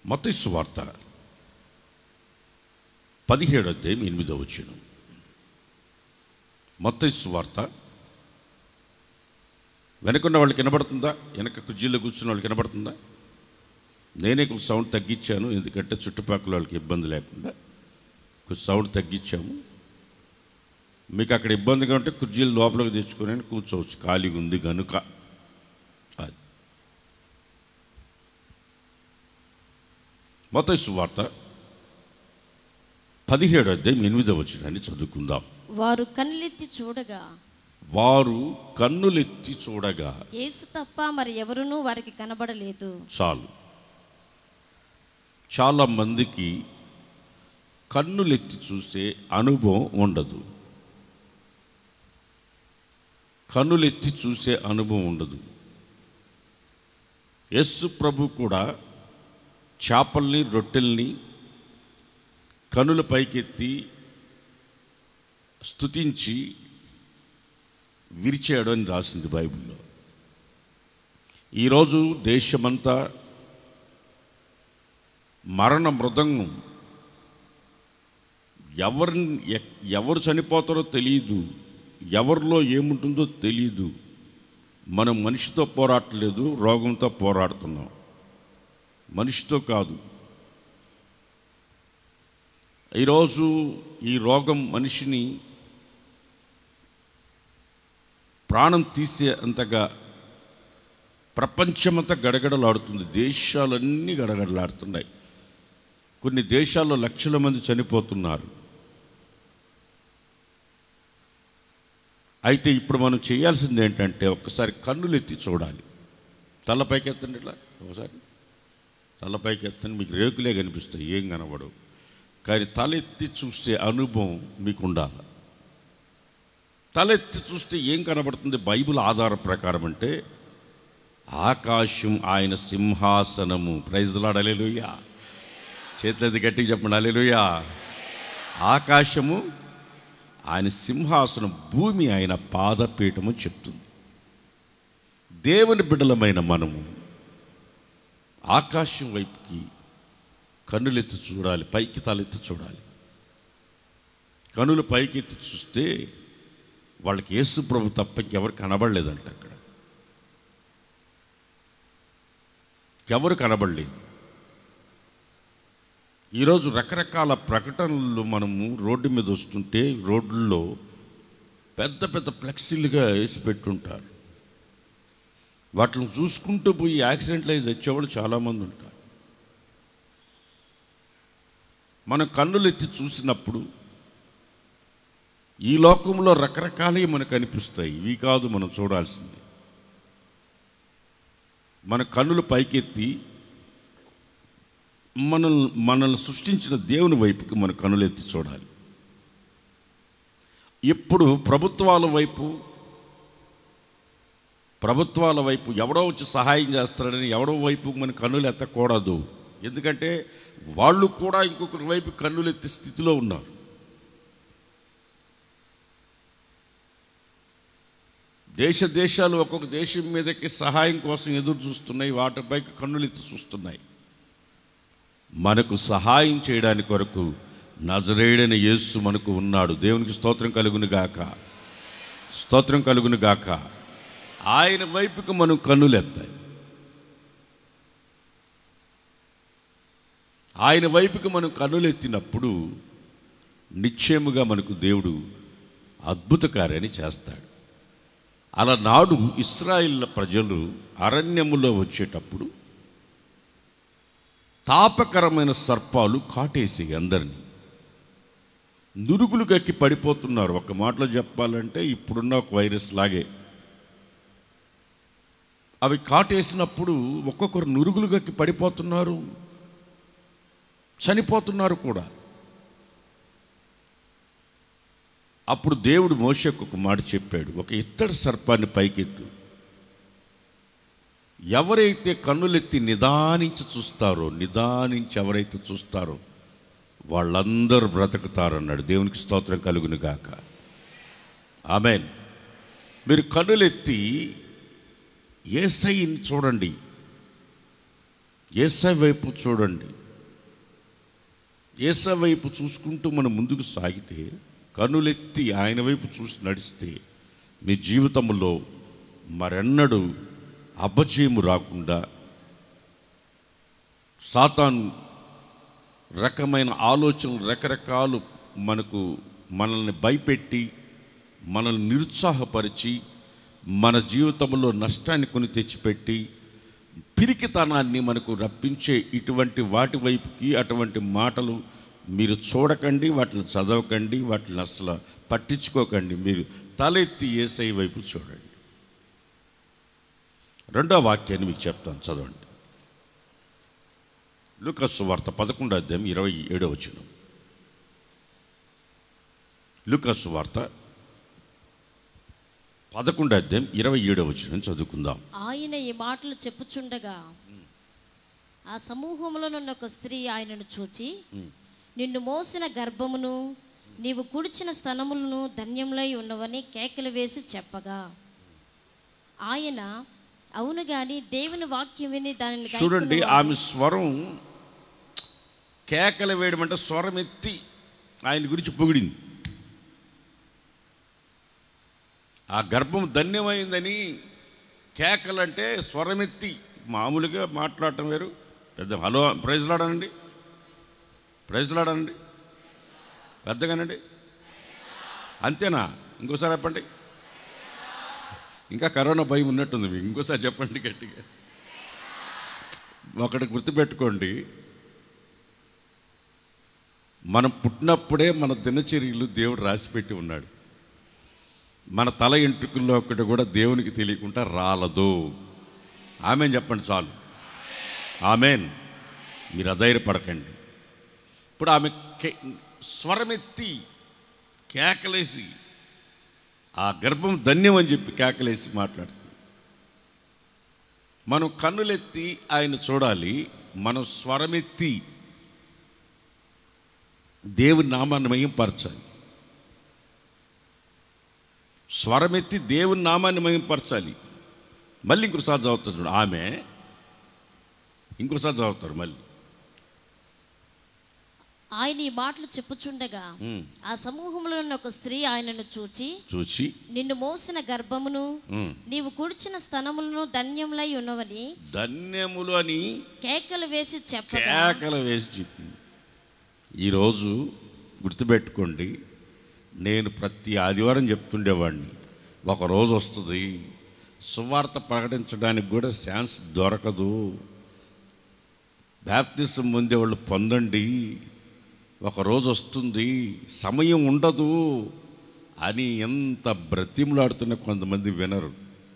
మత్తయి వార్త పదిహేడు అధ్యాయం ఎనిమిదో వచ్చిన మత్తయి వార్త వెనకున్న వాళ్ళకి వినబడుతుందా వెనక కుర్చీలో కూర్చున్న వాళ్ళకి వినబడుతుందా నేనే కొంచెం సౌండ్ తగ్గించాను ఎందుకంటే చుట్టుపక్కల వాళ్ళకి ఇబ్బంది లేకుండా కొంచెం సౌండ్ తగ్గించాము మీకు అక్కడ ఇబ్బందిగా ఉంటే కుర్చీలు లోపలికి తెచ్చుకొని కూర్చోవచ్చు ఖాళీగా ఉంది గనుక అది మొత్తం సువార్త పదిహేడు అధ్యాయం ఎనిమిదో వచ్చినాన్ని చదువుకుందాం వారు కన్నెత్తి చూడగా వారు కన్నులెత్తి చూడగా యేసు తప్ప మరి ఎవరునూ వారికి కనబడలేదు చాలు చాలా మందికి కన్నులెత్తి చూసే అనుభవం ఉండదు కన్నులెత్తి చూసే అనుభవం ఉండదు యస్సు ప్రభు కూడా చేపల్ని రొట్టెల్ని కనుల పైకెత్తి స్తుతించి విరిచాడు అని రాసింది బైబిల్లో ఈరోజు దేశమంతా మరణ మృదంగం ఎవరిని ఎక్- ఎవరు చనిపోతారో తెలియదు ఎవరిలో ఏముంటుందో తెలియదు మనం మనిషితో పోరాడలేదు రోగంతో పోరాడుతున్నాం మనిషితో కాదు ఈరోజు ఈ రోగం మనిషిని ప్రాణం తీసే అంతగా ప్రపంచమంతా గడగడలాడుతుంది దేశాలన్నీ గడగడలాడుతున్నాయి కొన్ని దేశాల్లో లక్షల మంది చనిపోతున్నారు అయితే ఇప్పుడు మనం చేయాల్సింది ఏంటంటే ఒక్కసారి కన్నులు ఎత్తి చూడాలి తలపైకి ఎత్తండి ఇట్లా ఒకసారి తలపైకి ఎత్తండి మీకు రేకులే కనిపిస్తాయి ఏం కనబడవు కానీ తలెత్తి చూసే అనుభవం మీకు ఉండాలి తలెత్తి చూస్తే ఏం కనబడుతుంది బైబిల్ ఆధార ప్రకారం అంటే ఆకాశం ఆయన సింహాసనము ప్రైజ్లాడలేలుయా చేతులది గట్టిగా చెప్పండి అలెలుయా ఆకాశము ఆయన సింహాసనం భూమి ఆయన పాదపీఠము చెప్తుంది దేవుని బిడ్డలమైన మనము ఆకాశం వైపుకి కన్నులెత్తి చూడాలి పైకి తలెత్తి చూడాలి కనులు పైకి ఎత్తి చూస్తే వాళ్ళకి యేసు ప్రభు తప్ప ఇంకెవరు కనబడలేదంట అక్కడ ఎవరు కనబడలేదు ఈరోజు రకరకాల ప్రకటనలు మనము రోడ్డు మీద వస్తుంటే రోడ్లలో పెద్ద పెద్ద ఫ్లెక్సీలుగా వేసి పెట్టుంటారు వాటిని చూసుకుంటూ పోయి యాక్సిడెంట్లు అయి వచ్చేవాళ్ళు చాలామంది ఉంటారు మన కన్నులు ఎత్తి చూసినప్పుడు ఈ లోకంలో రకరకాలవి మనకు అనిపిస్తాయి ఇవి కాదు మనం చూడాల్సింది మన కన్నులు పైకెత్తి మన మనల్ని సృష్టించిన దేవుని వైపుకి మన కనులెత్తి చూడాలి ఇప్పుడు ప్రభుత్వాల వైపు ప్రభుత్వాల వైపు ఎవడో వచ్చి సహాయం చేస్తాడని ఎవడో వైపు మన కన్నులు ఎత్తకూడదు ఎందుకంటే వాళ్ళు కూడా ఇంకొకరి వైపు కన్నులు ఎత్తే స్థితిలో ఉన్నారు దేశ దేశాలు ఒక్కొక్క దేశం మీదకి సహాయం కోసం ఎదురు చూస్తున్నాయి వాటిపైకి కన్నులు ఎత్తి చూస్తున్నాయి మనకు సహాయం చేయడానికి కొరకు నజరేడని యేసు మనకు ఉన్నాడు దేవునికి స్తోత్రం కలుగును గాక స్తోత్రం కలుగును గాక ఆయన వైపుకు మనం కన్నులెత్తాయి ఆయన వైపుకి మనం కన్నులెత్తినప్పుడు నిశ్చయముగా మనకు దేవుడు అద్భుత కార్యాన్ని చేస్తాడు అలా నాడు ఇస్రాయిల్ ప్రజలు అరణ్యములో వచ్చేటప్పుడు తాపకరమైన సర్పాలు కాటేసి అందరినీ నురుగులు గక్కి పడిపోతున్నారు ఒక మాటలో చెప్పాలంటే ఇప్పుడున్న ఒక వైరస్ లాగే అవి కాటేసినప్పుడు ఒక్కొక్కరు నురుగులు గక్కి పడిపోతున్నారు చనిపోతున్నారు కూడా అప్పుడు దేవుడు మోషకు ఒక మాట చెప్పాడు ఒక ఇత్తడి సర్పాన్ని పైకెత్తు ఎవరైతే కన్నులెత్తి నిదానించి చూస్తారో నిదానించి ఎవరైతే చూస్తారో వాళ్ళందరూ బ్రతుకుతారన్నాడు దేవునికి స్తోత్రం కలుగును గాక ఆమెన్ మీరు కన్నులెత్తి ఏసైని చూడండి ఏసై వైపు చూడండి ఏస వైపు చూసుకుంటూ మనం ముందుకు సాగితే కనులెత్తి ఆయన వైపు చూసి నడిస్తే మీ జీవితంలో మరెన్నడూ అపజయము రాకుండా సాతాను రకమైన ఆలోచనలు రకరకాలు మనకు మనల్ని భయపెట్టి మనల్ని నిరుత్సాహపరిచి మన జీవితంలో నష్టాన్ని కొని తెచ్చిపెట్టి పిరికితనాన్ని మనకు రప్పించే ఇటువంటి వాటి వైపుకి అటువంటి మాటలు మీరు చూడకండి వాటిని చదవకండి వాటిని అసలు పట్టించుకోకండి మీరు తలెత్తి ఏసై వైపు చూడండి రెండో వాక్యాన్ని మీకు చెప్తాను చదవండి లూకస్ వార్త పదకొండో అధ్యాయం ఇరవై ఏడో వచనం లూకస్ వార్త పదకొండో అధ్యాయం ఇరవై ఏడో వచనం చదువుకుందాం ఆయన ఈ మాటలు చెప్పుచుండగా ఆ సమూహంలోనున్న ఒక స్త్రీ ఆయనను చూచి నిన్ను మోసిన గర్భమును నీవు కుడిచిన స్తనములను ధన్యములై ఉన్నవని కేకలు వేసి చెప్పగా ఆయన అవును గాని దేవుని వాక్యం విని దానిని చూడండి గైకొనువాడు ఆమె స్వరం కేకలు వేయడం అంటే స్వరం ఎత్తి ఆయన గురించి పొగిడింది ఆ గర్భం ధన్యమైందని కేకలంటే స్వరం ఎత్తి మామూలుగా మాట్లాడటం వేరు పెద్ద హలో ప్రైజ్లాడనండి ప్రైజ్లాడనండి పెద్దగానండి అంతేనా ఇంకోసారి చెప్పండి ఇంకా కరోనా భయం ఉన్నట్టుంది మీకు ఇంకోసారి చెప్పండి గట్టిగా ఒకటి గుర్తుపెట్టుకోండి మనం పుట్టినప్పుడే మన దినచర్యలు దేవుడు రాసిపెట్టి ఉన్నాడు మన తల ఎంట్రుకల్లో ఒకటి కూడా దేవునికి తెలియకుండా రాలదు ఆమెన్ చెప్పండి చాలు ఆమెన్ మీరు అధైర్యపడకండి ఇప్పుడు ఆమె కే స్వరమెత్తి కేకలేసి ఆ గర్భం ధన్యం అని చెప్పి కేకలేసి మాట్లాడుతుంది మనం కన్నులెత్తి ఆయన చూడాలి మనం స్వరమెత్తి దేవుని నామాన్ని మయంపరచాలి స్వరమెత్తి దేవుని నామాన్ని మయంపరచాలి మళ్ళీ ఇంకోసారి చదువుతారు చూడు ఆమె ఇంకోసారి చదువుతారు మళ్ళీ ఆయన ఈ మాటలు చెప్పుచుండగా ఉమ్, ఆ సమూహంలో ఉన్న ఒక స్త్రీ ఆయనను చూచి చూచి నిన్ను మోసిన గర్భమును ఉమ్, నీవు కుడిచిన స్తనములను ధన్యములై ఉన్నవని ధన్యములు అని కేకలు వేసి చెప్పగా కేకలు వేసి చెప్పింది ఈరోజు గుర్తుపెట్టుకోండి నేను ప్రతి ఆదివారం చెప్తుండేవాడిని ఒక రోజు వస్తుంది సువార్త ప్రకటించడానికి కూడా ఛాన్స్ దొరకదు బ్యాప్తిసం పొందేవాళ్ళు పొందండి ఒక రోజు వస్తుంది సమయం ఉండదు అని ఎంత బ్రతిమలాడుతున్న కొంతమంది వినరు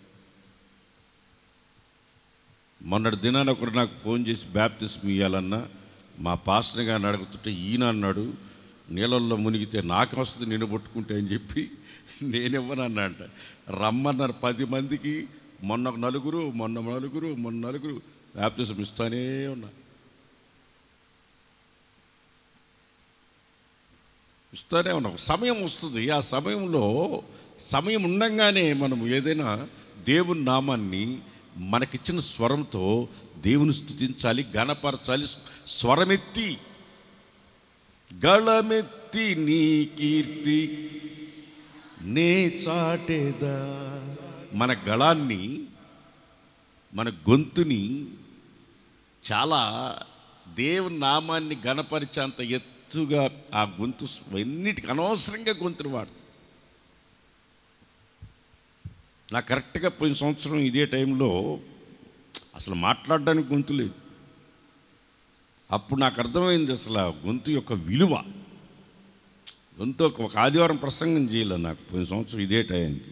మొన్నటి దినాన ఒకడు నాకు ఫోన్ చేసి బ్యాప్తిస్మ్ ఇవ్వాలన్నా మా పాస్టర్ గారిని అడుగుతుంటే ఈయన అన్నాడు నీళ్ళల్లో మునిగితే నాకు వస్తుంది నేను పట్టుకుంటే అని చెప్పి నేనివ్వనన్నా అంట రమ్మన్నారు పది మందికి మొన్న ఒక నలుగురు మొన్న నలుగురు మొన్న నలుగురు బ్యాప్తిస్మ్ ఇస్తానే ఉన్నా ఇస్తానే ఉన్నా ఒక సమయం వస్తుంది ఆ సమయంలో సమయం ఉండంగానే మనం ఏదైనా దేవుని నామాన్ని మనకిచ్చిన స్వరంతో దేవుని స్థుతించాలి గణపరచాలి స్వరమెత్తి గళమెత్తి నీ కీర్తి నే చాటేదా మన గళాన్ని మన గొంతుని చాలా దేవుని నామాన్ని గణపరిచేంత ఎత్తుగా ఆ గొంతు ఎన్నిటికి అనవసరంగా గొంతును వాడుతుంది నా కరెక్ట్గా పోయిన సంవత్సరం ఇదే టైంలో అసలు మాట్లాడడానికి గొంతు లేదు అప్పుడు నాకు అర్థమైంది అసలు ఆ గొంతు యొక్క విలువ గొంతు ఒక ఒక ఆదివారం ప్రసంగం చేయాలి నాకు పోయిన సంవత్సరం ఇదే టైంకి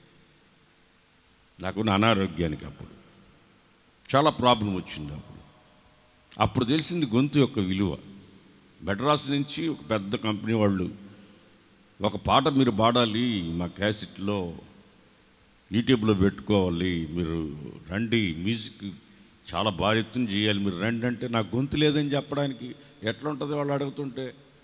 నాకున్న అనారోగ్యానికి అప్పుడు చాలా ప్రాబ్లం వచ్చింది అప్పుడు అప్పుడు తెలిసింది గొంతు యొక్క విలువ మెడ్రాస్ నుంచి ఒక పెద్ద కంపెనీ వాళ్ళు ఒక పాట మీరు పాడాలి మా క్యాసెట్లో యూట్యూబ్లో పెట్టుకోవాలి మీరు రండి మ్యూజిక్ చాలా బాగా ఎత్తున చేయాలి మీరు రండి అంటే నాకు గొంతు లేదని చెప్పడానికి ఎట్లా ఉంటుంది వాళ్ళు అడుగుతుంటే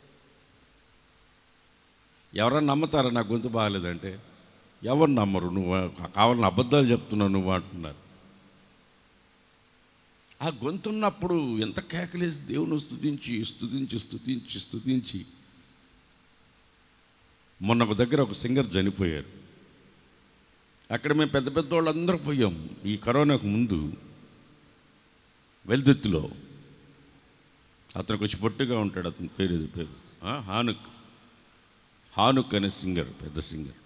ఎవరన్నా నమ్ముతారా నా గొంతు బాగాలేదంటే ఎవరు నమ్మరు నువ్వు కావాలని అబద్ధాలు చెప్తున్నావు నువ్వు అంటున్నారు ఆ గొంతున్నప్పుడు ఎంత కేకలేసి దేవుని స్తుతించి స్తుతించి స్తుతించి స్తుతించి మొన్న ఒక దగ్గర ఒక సింగర్ చనిపోయారు అక్కడ మేము పెద్ద పెద్ద వాళ్ళందరూ పోయాం ఈ కరోనాకు ముందు వెల్దుత్తిలో అతనికి వచ్చి పొట్టుగా ఉంటాడు అతని పేరు ఇది పేరు ఆ, హానుక్ హానుక్ అనే సింగర్ పెద్ద సింగర్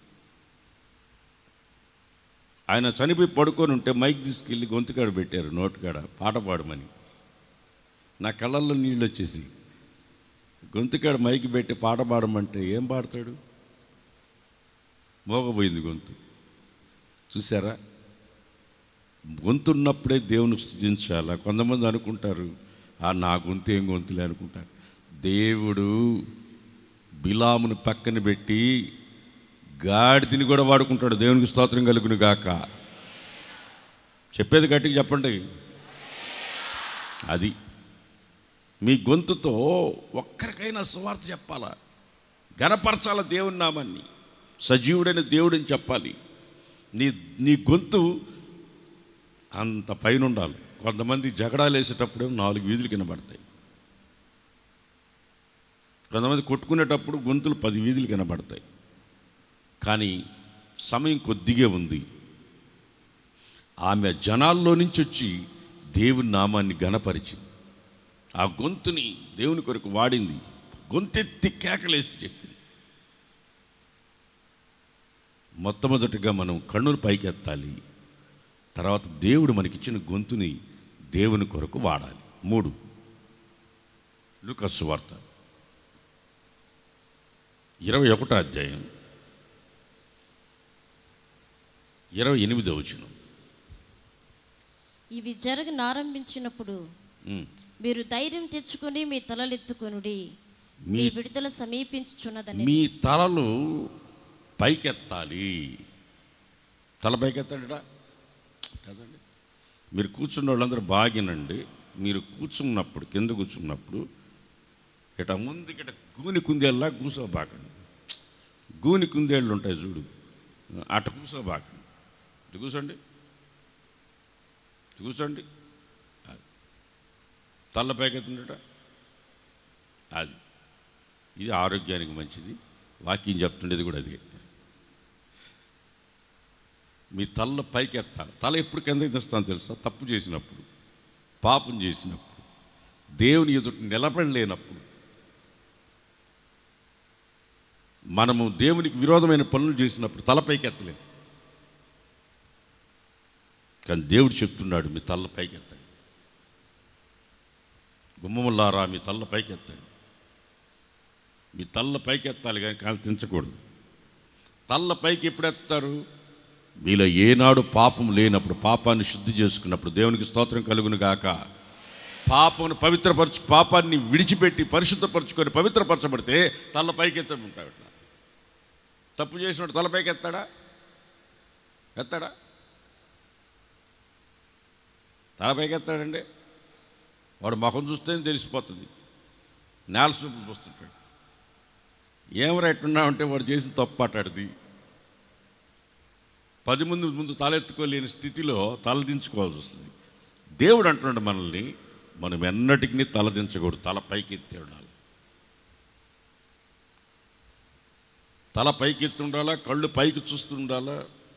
ఆయన చనిపోయి పడుకొని ఉంటే మైక్ తీసుకెళ్ళి గొంతుకాడ పెట్టారు నోటుకాడ పాట పాడమని నా కళ్ళల్లో నీళ్ళు వచ్చేసి గొంతుకాడ మైక్ పెట్టి పాట పాడమంటే ఏం పాడతాడు మోగపోయింది గొంతు చూసారా గొంతు ఉన్నప్పుడే దేవుని స్థుతించాలా కొంతమంది అనుకుంటారు ఆ నా గొంతు ఏం గొంతులే అనుకుంటారు దేవుడు బిలామును పక్కన పెట్టి గాడిదని కూడా వాడుకుంటాడు దేవునికి స్తోత్రం కలుగును గాక చెప్పేది గట్టిగా చెప్పండి అది మీ గొంతుతో ఒక్కరికైనా సువార్త చెప్పాలా గనపరచాల దేవుని నామాన్ని సజీవుడైన దేవుడని చెప్పాలి నీ నీ గొంతు అంత పైన ఉండాలి కొంతమంది జగడాలు వేసేటప్పుడే నాలుగు వీధులు కనబడతాయి కొంతమంది కొట్టుకునేటప్పుడు గొంతులు పది వీధులు కనబడతాయి కానీ సమయం కొద్దిగే ఉంది ఆమె జనాల్లో నుంచి వచ్చి దేవుని నామాన్ని గణపరిచింది ఆ గొంతుని దేవుని కొరకు వాడింది గొంతెత్తి కేకలేసి చెప్పింది మొట్టమొదటిగా మనం కన్నులు పైకెత్తాలి తర్వాత దేవుడు మనకిచ్చిన గొంతుని దేవుని కొరకు వాడాలి మూడు లూకస్ వార్త ఇరవై ఒకటో అధ్యాయం ఇరవై ఎనిమిదో వచనం ఇవి జరగనారంభించినప్పుడు ఉమ్. మీరు ధైర్యం తెచ్చుకొని మీ తలలెత్తుకొనుడి మీ మీ విడుదల సమీపించుచున్నదని మీ తలలు పైకెత్తాలి తల పైకెత్తాడట కదండి మీరు కూర్చున్న వాళ్ళందరూ బాగినండి మీరు కూర్చున్నప్పుడు కింద కూర్చున్నప్పుడు ఇట ముందుకి ఇట గూని కుందేళ్ళ కూసోబాకండి గూని కుందేళ్ళు ఉంటాయి చూడు అట కూసోబాకండి ఇటు కూర్చోండి ఇటు కూర్చోండి అది. తల్ల పైకెత్తుండట అది ఇది ఆరోగ్యానికి మంచిది వాక్యం చెప్తుండేది కూడా అదే మీ తల్ల పైకి ఎత్తాలి తల ఎప్పుడు కిందకి తెస్తాను తెలుసా తప్పు చేసినప్పుడు పాపం చేసినప్పుడు దేవుని ఎదుటి నిలబడలేనప్పుడు మనము దేవునికి విరోధమైన పనులు చేసినప్పుడు తల పైకి ఎత్తలేము కానీ దేవుడు చెప్తున్నాడు మీ తల్ల పైకి ఎత్తండి గుమ్మములారా మీ తల్ల పైకి ఎత్తండి మీ తల్ల పైకి ఎత్తాలి కానీ కాలు తెంచకూడదు తల్ల పైకి ఎప్పుడు ఎత్తారు మీలో ఏనాడు పాపం లేనప్పుడు పాపాన్ని శుద్ధి చేసుకున్నప్పుడు దేవునికి స్తోత్రం కలుగును గాక పాపమును పవిత్రపరచు పాపాన్ని విడిచిపెట్టి పరిశుద్ధపరచుకొని పవిత్రపరచబడితే తల్ల పైకి ఎత్తమంటాడు ఇట్లా తప్పు చేసినట్టు తల పైకి ఎత్తాడా ఎత్తాడా తల పైకి ఎత్తాడండి వాడు ముఖం చూస్తేనే తెలిసిపోతుంది నేల చూపులు చూస్తుంటాడు ఏమరా ఎట్టున్నావంటే వాడు చేసిన తప్పు మాట్లాడుది పది మంది ముందు తలెత్తుకోలేని స్థితిలో తలదించుకోవాల్సి వస్తుంది దేవుడు అంటున్నాడు మనల్ని మనం ఎన్నటికి తలదించకూడదు తల పైకి ఎత్తి ఉండాలి తల పైకి ఎత్తి ఉండాలా కళ్ళు పైకి చూస్తూ ఉండాలా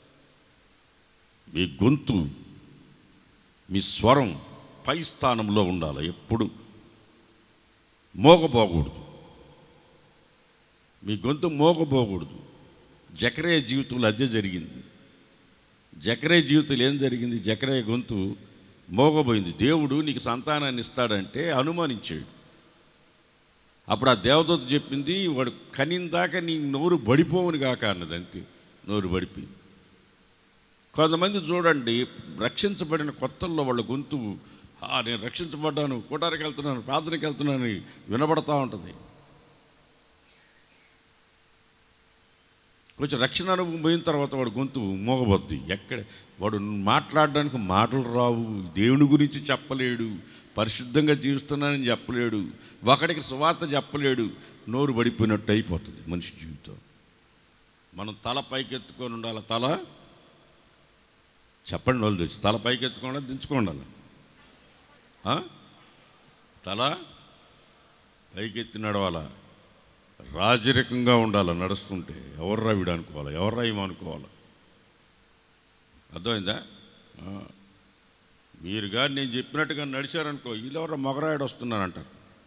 మీ గొంతు మీ స్వరం పై స్థానంలో ఉండాలి ఎప్పుడు మోగపోకూడదు మీ గొంతు మోగపోకూడదు జకరే జీవితంలో అదే జరిగింది జకరే జీవితంలో ఏం జరిగింది జకరే గొంతు మోగబోయింది దేవుడు నీకు సంతానాన్ని ఇస్తాడంటే అనుమానించాడు అప్పుడు ఆ దేవదూత చెప్పింది వాడు కనిందాక నీ నోరు బడిపోవును కాక అన్నది అంతే నోరు బడిపోయింది కొంతమంది చూడండి రక్షించబడిన కొత్తల్లో వాళ్ళ గొంతు "ఆ, నేను రక్షించబడ్డాను కూటానికి వెళ్తున్నాను ప్రార్థనకి వెళ్తున్నాను అని వినబడతా ఉంటుంది కొంచెం రక్షణ అనుభవం పోయిన తర్వాత వాడు గొంతు మోగబద్ది ఎక్కడ వాడు మాట్లాడడానికి మాటలు రావు దేవుని గురించి చెప్పలేడు పరిశుద్ధంగా జీవిస్తున్నానని చెప్పలేడు ఒకడికి సువార్త చెప్పలేడు నోరు పడిపోయినట్టు అయిపోతుంది మనిషి జీవితం మనం తల పైకి ఎత్తుకొని ఉండాలి తల చెప్పండి వాళ్ళు తెచ్చి తల పైకి ఎత్తుకోండి దించుకోండి ఆ? తల పైకెత్తి నడవాలా రాజరికంగా ఉండాలి నడుస్తుంటే ఎవర్రా వీడు అనుకోవాలి ఎవర్రా ఏమో అనుకోవాలి అర్థమైందా ఆ. మీరు కానీ నేను చెప్పినట్టుగా నడిచారనుకో వీళ్ళెవరో మొగరాయుడు వస్తున్నారంటారు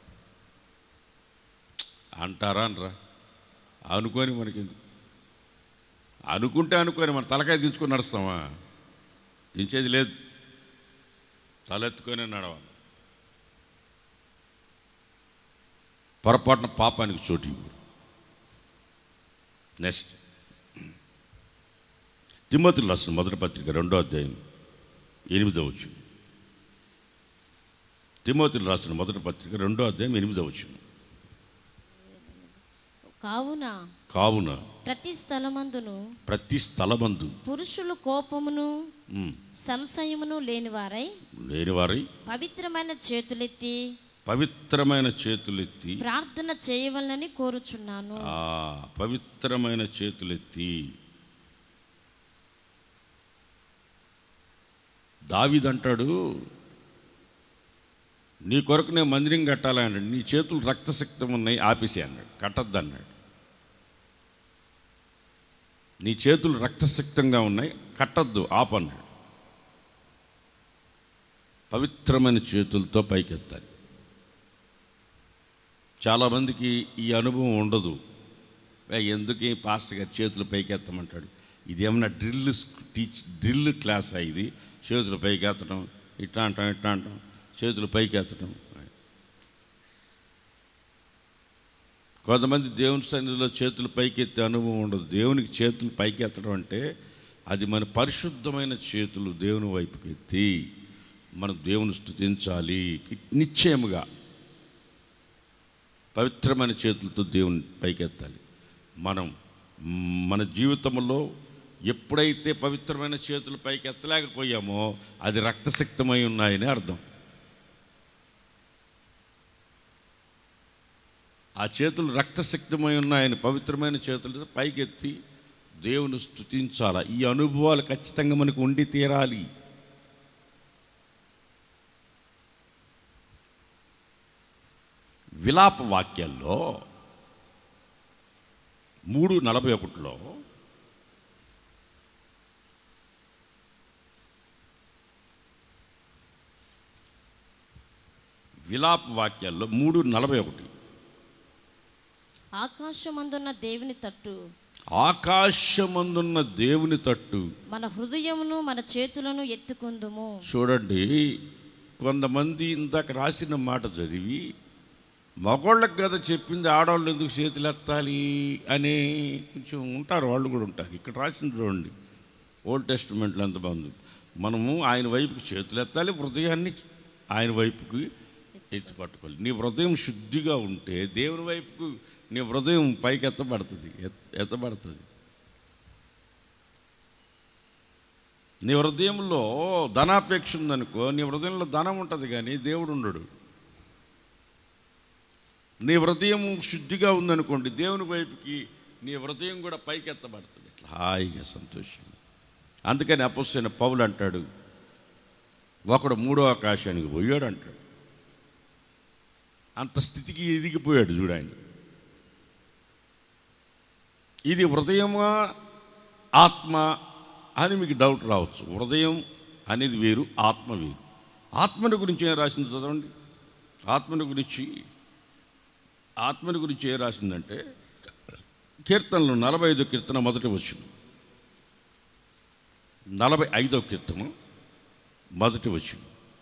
అంటారా అనరా అనుకొని మనకి అనుకుంటే అనుకొని మన తలకాయ దించుకొని నడుస్తామా దించేది లేదు తలెత్తుకొని నడవాలి పొరపాటున పాపానికి చోటు ఇవ్వడు నెక్స్ట్ తిమ్మతులు రాసిన మొదటి పత్రిక రెండో అధ్యాయం ఎనిమిదో వచ్చు తిమ్మతులు రాసిన మొదటి పత్రిక రెండో అధ్యాయం ఎనిమిదో వచ్చు కావున కావున ప్రతి స్థలమందును ప్రతి స్థలమందు పురుషులు కోపమును ఉమ్, సంశయమును లేనివారై లేనివారి పవిత్రమైన చేతులెత్తి పవిత్రమైన చేతులెత్తి ప్రార్థన చేయవలనని కోరుచున్నాను ఆ పవిత్రమైన చేతులెత్తి దావిదంటాడు నీ కొరకు నేను మందిరం కట్టాలి అన్నాడు నీ చేతులు రక్తశక్తం ఉన్నాయి ఆపేసి అన్నాడు కట్టద్దు అన్నాడు నీ చేతులు రక్తశక్తంగా ఉన్నాయి కట్టద్దు ఆపన్నాడు పవిత్రమైన చేతులతో పైకెత్తాలి చాలామందికి ఈ అనుభవం ఉండదు ఏ, ఎందుకు ఈ పాస్టర్ గారు చేతులు పైకెత్తమంటాడు ఇది ఏమన్నా డ్రిల్ స్క్- టీచ్ డ్రిల్ క్లాస్ ఇది చేతులు పైకెత్తడం ఇట్లా అంటాం ఇట్లా అంటాం చేతులు పైకెత్తడం కొంతమంది దేవుని సన్నిధిలో చేతులు పైకెత్తే అనుభవం ఉండదు దేవునికి చేతులు పైకెత్తడం అంటే అది మన పరిశుద్ధమైన చేతులు దేవుని వైపుకి ఎత్తి మనం దేవుని స్తుతించాలి నిశ్చయముగా పవిత్రమైన చేతులతో దేవుని పైకెత్తాలి మనం మ్, మన జీవితంలో ఎప్పుడైతే పవిత్రమైన చేతులు పైకి ఎత్తలేకపోయామో అది రక్తశక్తమై ఉన్నాయని అర్థం ఆ చేతులు రక్తశక్తమై ఉన్నాయని పవిత్రమైన చేతులతో పైకెత్తి దేవుని స్తుతించాల ఈ అనుభవాలు ఖచ్చితంగా మనకు ఉండి తీరాలి విలాప వాక్యాల్లో మూడు నలభై ఒకటిలో విలాప వాక్యాల్లో మూడు నలభై ఒకటి ఆకాశమందున్న దేవుని తట్టు ఆకాశమందున్న దేవుని తట్టు మన హృదయమును మన చేతులను ఎత్తుకుందుము చూడండి కొంతమంది ఇందాక రాసిన మాట చదివి మగోళ్ళకి కదా చెప్పింది ఆడవాళ్ళు ఎందుకు చేతులు ఎత్తాలి అని కొంచెం ఉంటారు వాళ్ళు కూడా ఉంటారు ఇక్కడ రాసింది చూడండి ఓల్డ్ టెస్టిమెంట్లో ఎంత బాగుంది మనము ఆయన వైపుకి చేతులు ఎత్తాలి హృదయాన్ని ఆయన వైపుకి ఎత్తి పట్టుకోవాలి నీ హృదయం శుద్ధిగా ఉంటే దేవుని వైపుకు నీ హృదయం పైకి ఎత్తబడుతుంది ఎత్- ఎత్తబడుతుంది నీ హృదయంలో ధనాపేక్ష ఉందనుకో నీ హృదయంలో ధనం ఉంటుంది కానీ దేవుడు ఉండడు నీ హృదయం శుద్ధిగా ఉందనుకోండి దేవుని వైపుకి నీ హృదయం కూడా పైకి ఎత్తబడుతుంది ఇట్లా హాయిగా సంతోషం అందుకని అపస్సైన పౌలు అంటాడు ఒకడు మూడో ఆకాశానికి పోయాడు అంటాడు అంత స్థితికి ఎదిగిపోయాడు చూడాయన ఇది హృదయమా ఆత్మ అని మీకు డౌట్ రావచ్చు హృదయం అనేది వేరు ఆత్మ వేరు ఆత్మని గురించి ఏం రాసింది చదవండి ఆత్మని గురించి ఆత్మని గురించి ఏం రాసిందంటే కీర్తనలు నలభై ఐదో కీర్తన మొదటి వచ్చు నలభై ఐదో కీర్తన మొదటి వచ్చు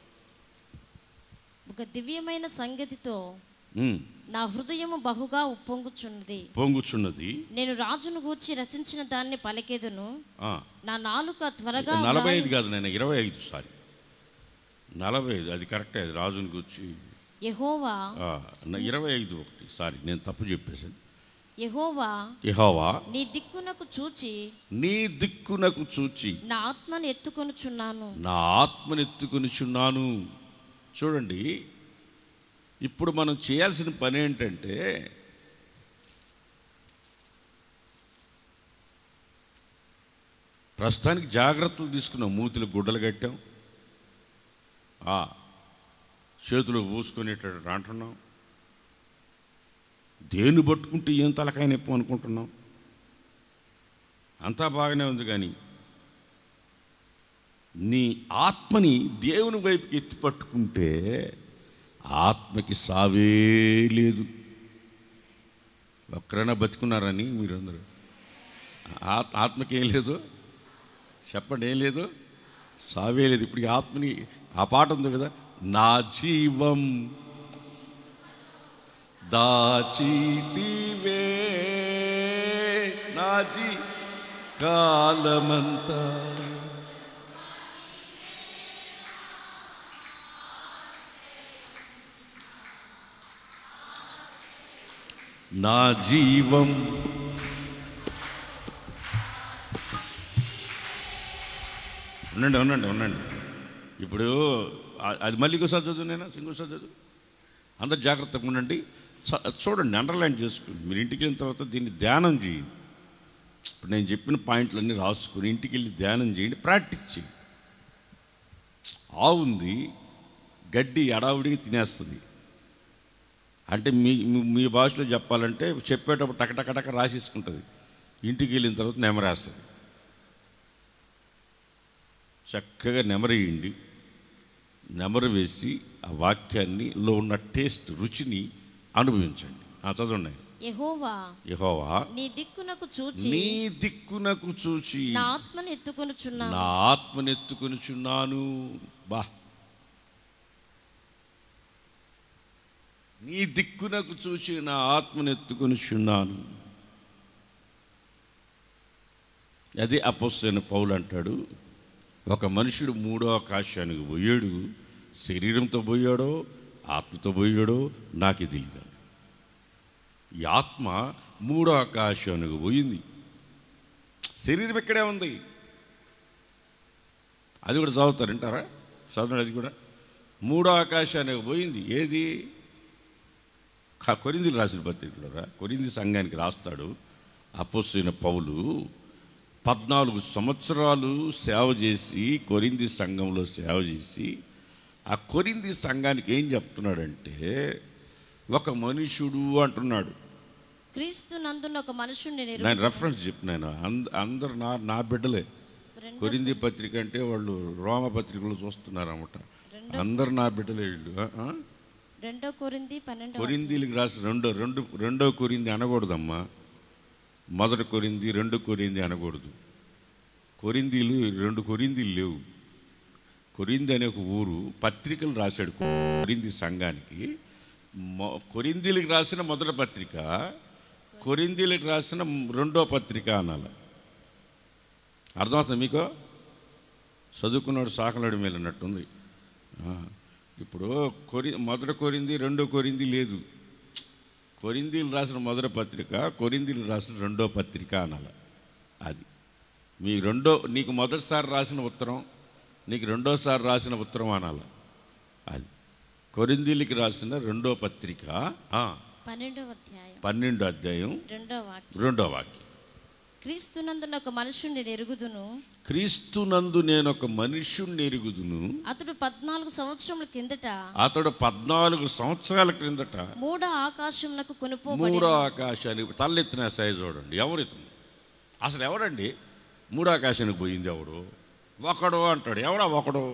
ఒక దివ్యమైన సంగతితో ఉమ్, నా హృదయము బహుగా ఉప్పొంగుచున్నది పొంగుచున్నది నేను రాజును గూర్చి రచించిన దాన్ని పలికేదును ఆ, నా నాలుక త్వరగా నలభై ఐదు వ్రాయి- కాదు నేను ఇరవై ఐదు సారీ నలభై ఐదు అది కరెక్టే అది రాజుని గురించి యెహోవా ఆ, న- ఇరవై ఐదు ఒకటి సారీ నేను తప్పు చెప్పేశాను యెహోవా యెహోవా నీ దిక్కునకు చూచి నీ దిక్కునకు చూచి నా ఆత్మను ఎత్తుకొనుచున్నాను నా ఆత్మనెత్తుకొనిచున్నాను చూడండి ఇప్పుడు మనం చేయాల్సిన పని ఏంటంటే ప్రస్తుతానికి జాగ్రత్తలు తీసుకున్నాం మూతిలో గుడ్డలు కట్టాం ఆ, చేతులు పూసుకునేటట్టు అంటున్నాం దేన్ని పట్టుకుంటే ఏం తలకాయ నొప్పి అనుకుంటున్నాం అంతా బాగానే ఉంది కానీ నీ ఆత్మని దేవుని వైపుకి ఎత్తి పట్టుకుంటే ఆత్మకి సావే లేదు ఒక్కరైనా బతుకున్నారని మీరందరూ ఆ- ఆత్మకి ఏం లేదు చెప్పండి ఏం లేదు సావే లేదు ఇప్పుడు ఈ ఆత్మని ఆ పాట ఉంది కదా నా జీవం దాచితివే నా జీ కాలమంతా నా జీవం ఉండండి ఉండండి ఉండండి ఇప్పుడు ఆ- అది మళ్ళీ ఇంకోసారి చదువు నేను ఇంకోసారి చదువు అందరు జాగ్రత్తగా ఉండండి చ- చూడండి అండర్లైన్ చేసుకోండి మీరు ఇంటికి వెళ్ళిన తర్వాత దీన్ని ధ్యానం చేయండి ఇప్పుడు నేను చెప్పిన పాయింట్లన్నీ రాసుకుని ఇంటికి వెళ్ళి ధ్యానం చేయండి ప్రాక్టీస్ చేయండి ఆవు ఉంది గడ్డి అడావుడికి తినేస్తుంది అంటే మీ మీ- మీ భాషలో చెప్పాలంటే చెప్పేటప్పుడు టకటకటక రాసేసుకుంటుంది ఇంటికి వెళ్ళిన తర్వాత నెమరేస్తుంది చక్కగా నెమరేయండి నెమరు వేసి ఆ వాక్యాన్ని లో ఉన్న టేస్ట్ రుచిని అనుభవించండి ఆ చదవండి యెహోవా యెహోవా నీ దిక్కునకు చూచి నీ దిక్కునకు చూచి నా ఆత్మను ఎత్తుకొనుచున్నాను నా ఆత్మనెత్తుకొనుచున్నాను బా నీ దిక్కునకు చూచి నా ఆత్మనెత్తుకొనుచున్నాను అదే అపోస్తైన పౌలు అంటాడు ఒక మనుషుడు మూడో ఆకాశానికి పోయాడు శరీరంతో పోయాడో ఆత్మతో పోయాడో నాకు తెలియదు ఈ ఆత్మ మూడో ఆకాశానికి పోయింది శరీరం ఇక్కడే ఉంది అది కూడా చదువుతారు వింటారా చదవండి అది కూడా మూడో ఆకాశానికి పోయింది ఏది క- కొరింథీలు రాసిన పత్రికలోరా కొరింది సంఘానికి రాస్తాడు అపోసిన పౌలు పద్నాలుగు సంవత్సరాలు సేవ చేసి కొరింది సంఘంలో సేవ చేసి ఆ కొరింది సంఘానికి ఏం చెప్తున్నాడంటే ఒక మనుషుడు అంటున్నాడు క్రీస్తు నందున్న ఒక మనుషుని నేను రెఫరెన్స్ చెప్పినాను అంద అందరు నా నా బిడ్డలే కొరింది పత్రిక అంటే వాళ్ళు రోమ పత్రికలో చూస్తున్నారు అన్నమాట అందరు నా బిడ్డలే వీళ్ళు ఆ, ఆ? రెండో కొరింది పన్నెండో కొరిందీలకు రాసి రెండో రెండు రెండో కొరింది అనకూడదమ్మా మొదటి కొరింది రెండు కొరింది అనకూడదు కొరిందీలు రెండు కొరిందీలు లేవు కొరింది అనే ఒక ఊరు పత్రికలు రాశాడు కొరింది సంఘానికి మొ- కొరిందీలకు రాసిన మొదటి పత్రిక కొరిందీలకు రాసిన రెండో పత్రిక అనాలి అర్థమవుతుంది మీకు చదువుకున్నాడు సాకలాడు మేలు అన్నట్టుంది ఆ, ఇప్పుడు కొరి మొదటి కొరింది రెండో కొరింది లేదు కొరిందీలు రాసిన మొదటి పత్రిక కొరిందీలు రాసిన రెండో పత్రిక అనాలి అది మీ రెండో నీకు మొదటిసారి రాసిన ఉత్తరం నీకు రెండోసారి రాసిన ఉత్తరం అనాలి అది కొరిందీలకి రాసిన రెండో పత్రిక ఆ, పన్నెండవ అధ్యాయం పన్నెండో అధ్యాయం రెండో వాక్యం రెండో వాక్యం క్రీస్తు నందున్న ఒక మనుషుని ఎరుగుదును క్రీస్తునందు నేను ఒక మనుష్యుణ్ణి ఎరుగుదును అతడు పద్నాలుగు సంవత్సరముల కిందట అతడు పద్నాలుగు సంవత్సరాల క్రిందట మూడో ఆకాశమునకు కొనుపోబడి మూడో ఆకాశానికి తలెత్తిన సైజు చూడండి ఎవరు ఇతను అసలు ఎవడండి మూడో ఆకాశానికి పోయింది ఎవడు ఒకడు అంటాడు ఎవడా ఒకడు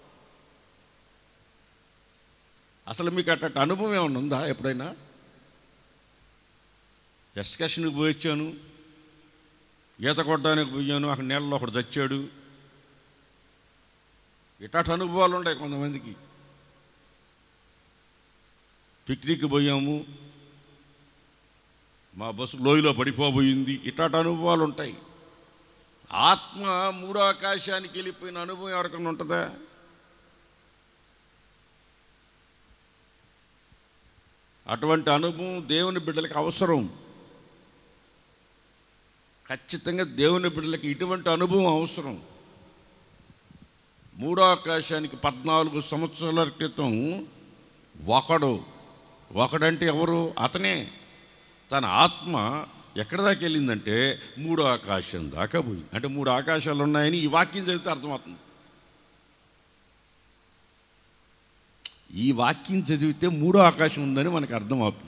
అసలు మీకు అట్ట అనుభవం ఏమైనా ఉందా ఎప్పుడైనా ఎస్కషన్కి పోయి వచ్చాను ఈత కొట్టడానికి పోయాను అక్కడ నీళ్ళలో ఒకడు చచ్చాడు ఇట్లాంటి అనుభవాలు ఉంటాయి కొంతమందికి పిక్నిక్ పోయాము మా బస్సు లోయలో పడిపోబోయింది ఇట్లాంటి అనుభవాలు ఉంటాయి ఆత్మ మూడో ఆకాశానికి వెళ్ళిపోయిన అనుభవం ఎవరికైనా ఉంటుందా అటువంటి అనుభవం దేవుని బిడ్డలకి అవసరం ఖచ్చితంగా దేవుని బిడ్డలకి ఇటువంటి అనుభవం అవసరం మూడో ఆకాశానికి పద్నాలుగు సంవత్సరాల క్రితం ఒకడు ఒకడంటే ఎవరు అతనే తన ఆత్మ ఎక్కడి దాకా వెళ్ళిందంటే మూడో ఆకాశం దాకా పోయింది అంటే మూడు ఆకాశాలు ఉన్నాయని ఈ వాక్యం చదివితే అర్థమవుతుంది ఈ వాక్యం చదివితే మూడో ఆకాశం ఉందని మనకు అర్థమవుతుంది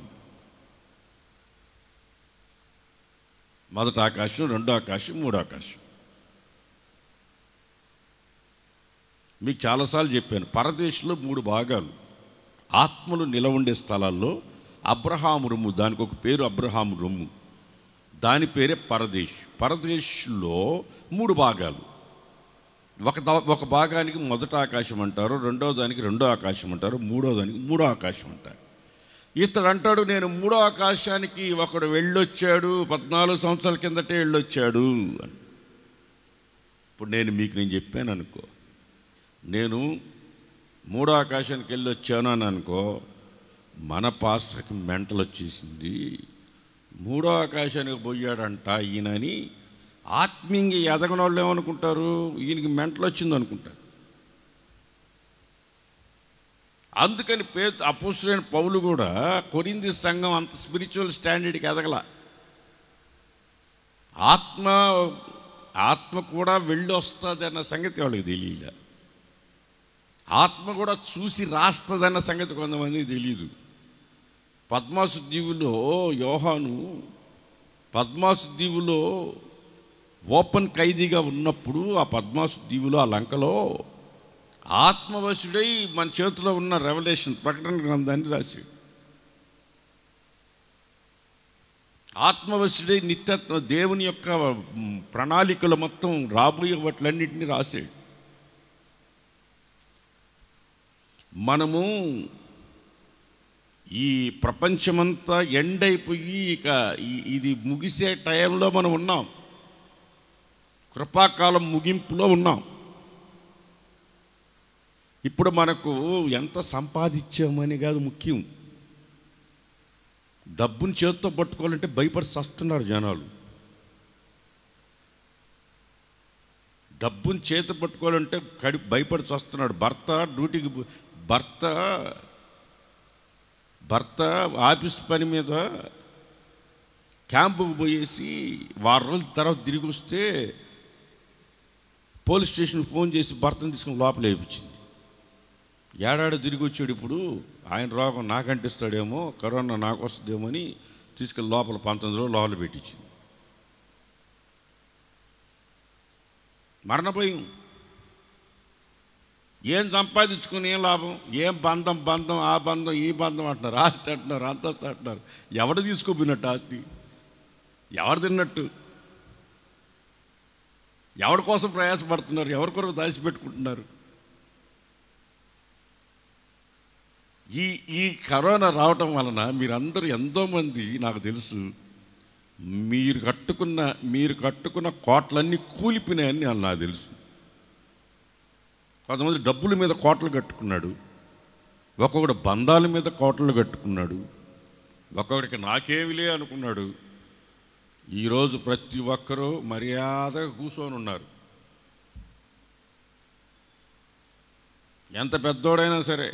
మొదటి ఆకాశం రెండో ఆకాశం మూడో ఆకాశం మీకు చాలాసార్లు చెప్పాను పరదేశంలో మూడు భాగాలు ఆత్మలు నిలవండే స్థలాల్లో అబ్రహాము రొమ్ము దానికి ఒక పేరు అబ్రహాము రొమ్ము దాని పేరే పరదేశ్ పరదేశ్లో మూడు భాగాలు ఒక ద- ఒక భాగానికి మొదట ఆకాశం అంటారు రెండో దానికి రెండో ఆకాశం అంటారు మూడో దానికి మూడో ఆకాశం అంటారు ఇతడు అంటాడు నేను మూడో ఆకాశానికి ఒకడు వెళ్ళొచ్చాడు పద్నాలుగు సంవత్సరాల కిందటే వెళ్ళొచ్చాడు అని ఇప్పుడు నేను మీకు నేను చెప్పాను అనుకో నేను మూడో ఆకాశానికి వెళ్ళి వచ్చాను అని అనుకో మన పాస్టర్కి మెంటలు వచ్చేసింది మూడో ఆకాశానికి పోయాడంట ఈయనని ఆత్మీయంగా ఎదగని వాళ్ళు ఏమనుకుంటారు ఈయనకి మెంటలు వచ్చింది అనుకుంటారు అందుకని పే అపోసులైన పౌలు కూడా కొరింది సంఘం అంత స్పిరిచువల్ స్టాండర్డ్కి ఎదగల ఆత్మ ఆత్మ కూడా వెళ్ళి వస్తుంది అన్న సంగతి వాళ్ళకి తెలియలే ఆత్మ కూడా చూసి రాస్తుందన్న సంగతి కొంతమందికి తెలియదు పద్మాసు దీవులో యోహాను పద్మాసు దీవులో ఓపెన్ ఖైదీగా ఉన్నప్పుడు ఆ పద్మాసు దీవులో ఆ లంకలో ఆత్మవశుడై మన చేతిలో ఉన్న రెవల్యూషన్ ప్రకటన గ్రంథాన్ని రాశాడు ఆత్మవశుడై నిత్యత్వ దేవుని యొక్క మ్, ప్రణాళికలు మొత్తం రాబోయే వాటిలన్నింటినీ రాశాడు మనము ఈ ప్రపంచమంతా ఎండ్ అయిపోయి ఇక ఈ- ఇది ముగిసే టైంలో మనం ఉన్నాం కృపాకాలం ముగింపులో ఉన్నాం ఇప్పుడు మనకు ఎంత సంపాదించామని కాదు ముఖ్యం డబ్బుని చేతితో పట్టుకోవాలంటే భయపడి సస్తున్నారు జనాలు డబ్బుని చేతి పట్టుకోవాలంటే కడి భయపడి చస్తున్నాడు భర్త డ్యూటీకి పో- భర్త భర్త ఆఫీస్ పని మీద క్యాంపుకు పోయేసి వారం రోజుల తర్వాత తిరిగి వస్తే పోలీస్ స్టేషన్ ఫోన్ చేసి భర్తను తీసుకుని లోపల వేయించింది ఏడాడు తిరిగి వచ్చాడు ఇప్పుడు ఆయన రోగం నాకు అంటిస్తాడేమో కరోనా నాకు వస్తుందేమో అని తీసుకెళ్ళి లోపల పంతొమ్మిది రోజులు లోపల పెట్టించింది మరణ భయం ఏం సంపాదించుకుని ఏం లాభం ఏం బంధం బంధం ఆ బంధం ఈ బంధం అంటున్నారు ఆస్తి అంటున్నారు అంతస్తు అంటున్నారు ఎవడు తీసుకోపోయినట్టు ఆస్తి ఎవరు తిన్నట్టు ఎవరి కోసం ప్రయాసపడుతున్నారు ఎవరి కొరకు దాచిపెట్టుకుంటున్నారు ఈ ఈ కరోనా రావటం వలన మీరందరూ ఎంతోమంది నాకు తెలుసు మీరు కట్టుకున్న మీరు కట్టుకున్న కోట్లన్నీ కూలిపోయినాయని వాళ్ళు నాకు తెలుసు కొంతమంది డబ్బుల మీద కోటలు కట్టుకున్నాడు ఒక్కొక్కడు బంధాల మీద కోటలు కట్టుకున్నాడు ఒక్కొక్కడికి నాకేమిలే అనుకున్నాడు ఈరోజు ప్రతి ఒక్కరూ మర్యాదగా కూర్చొని ఉన్నారు ఎంత పెద్దోడైనా సరే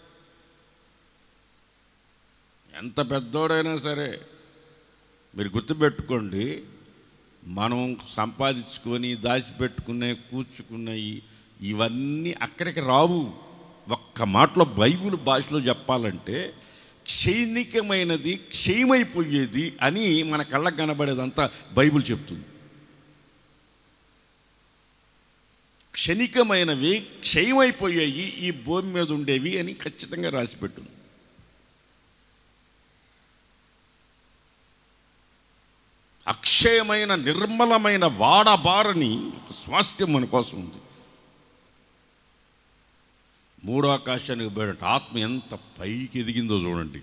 ఎంత పెద్దోడైనా సరే మీరు గుర్తుపెట్టుకోండి మనం సంపాదించుకొని దాచిపెట్టుకునే కూర్చుకున్నాయి ఇవన్నీ అక్కడికి రావు ఒక్క మాటలో బైబిల్ భాషలో చెప్పాలంటే క్షైనికమైనది క్షయమైపోయేది అని మన కళ్ళకు కనబడేదంతా బైబిల్ చెప్తుంది క్షణికమైనవి క్షయమైపోయాయి ఈ భూమి మీద ఉండేవి అని ఖచ్చితంగా రాసిపెట్టుంది అక్షయమైన నిర్మలమైన వాడబారని ఒక స్వాస్థ్యం మన కోసం ఉంది మూడో ఆకాశానికి పోయినట్టు ఆత్మ ఎంత పైకి ఎదిగిందో చూడండి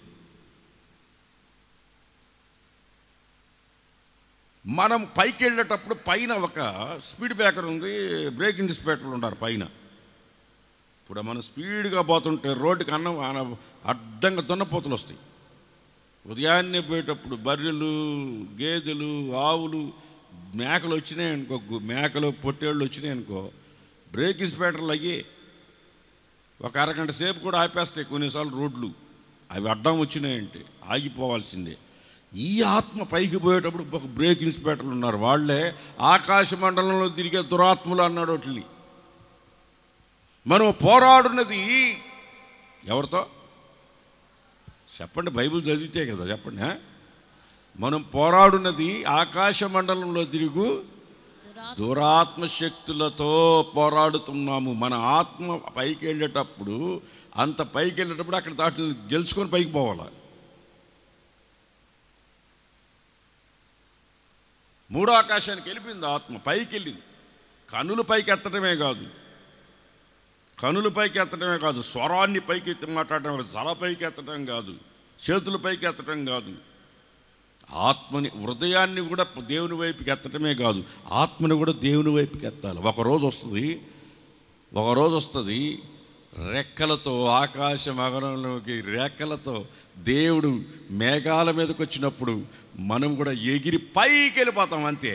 మనం పైకి వెళ్ళేటప్పుడు పైన ఒక స్పీడ్ బ్రేకర్ ఉంది బ్రేక్ ఇన్స్పెక్టర్లు ఉంటారు పైన ఇప్పుడు మనం స్పీడ్గా పోతుంటే రోడ్డుకి అన్నం అన- అడ్డంగా దున్నపోతులు వస్తాయి ఉదయాన్నే పోయేటప్పుడు బర్రెలు గేదెలు ఆవులు మేకలు వచ్చినాయి అనుకో గు- మేకలు పొట్టేళ్ళు వచ్చినాయి అనుకో బ్రేక్ ఇన్స్పెక్టర్లు అయ్యి ఒక అరగంట సేపు కూడా ఆపేస్తాయి కొన్నిసార్లు రోడ్లు అవి అడ్డం వచ్చినాయంటే ఆగిపోవాల్సిందే ఈ ఆత్మ పైకి పోయేటప్పుడు ఒక బ్రేక్ ఇన్స్పెక్టర్లు ఉన్నారు వాళ్ళే ఆకాశ మండలంలో తిరిగే దురాత్మలు అన్నాడు వాటిని మనం పోరాడున్నది ఎవరితో చెప్పండి బైబిల్ చదివితే కదా చెప్పండి ఆ? మనం పోరాడున్నది ఆకాశ మండలంలో తిరుగు దురా- దురాత్మ శక్తులతో పోరాడుతున్నాము మన ఆత్మ పైకి వెళ్ళేటప్పుడు అంత పైకి వెళ్ళేటప్పుడు అక్కడ దాటి గెలుచుకొని పైకి పోవాలి మూడో ఆకాశానికి వెళ్ళిపోయింది ఆత్మ పైకి వెళ్ళింది కనులు పైకి ఎత్తడమే కాదు కనులు పైకి ఎత్తడమే కాదు స్వరాన్ని పైకి ఎత్తి మాట్లాడడం కాదు తల పైకి ఎత్తడం కాదు చేతుల పైకి ఎత్తడం కాదు ఆత్మని హృదయాన్ని కూడా దేవుని వైపుకి ఎత్తడమే కాదు ఆత్మని కూడా దేవుని వైపుకి ఎత్తాలి ఒక రోజు వస్తుంది ఒక రోజు వస్తుంది రెక్కలతో ఆకాశ మగరంలోకి రెక్కలతో దేవుడు మేఘాల మీదకి వచ్చినప్పుడు మనం కూడా ఎగిరి పైకి వెళ్ళిపోతాం అంతే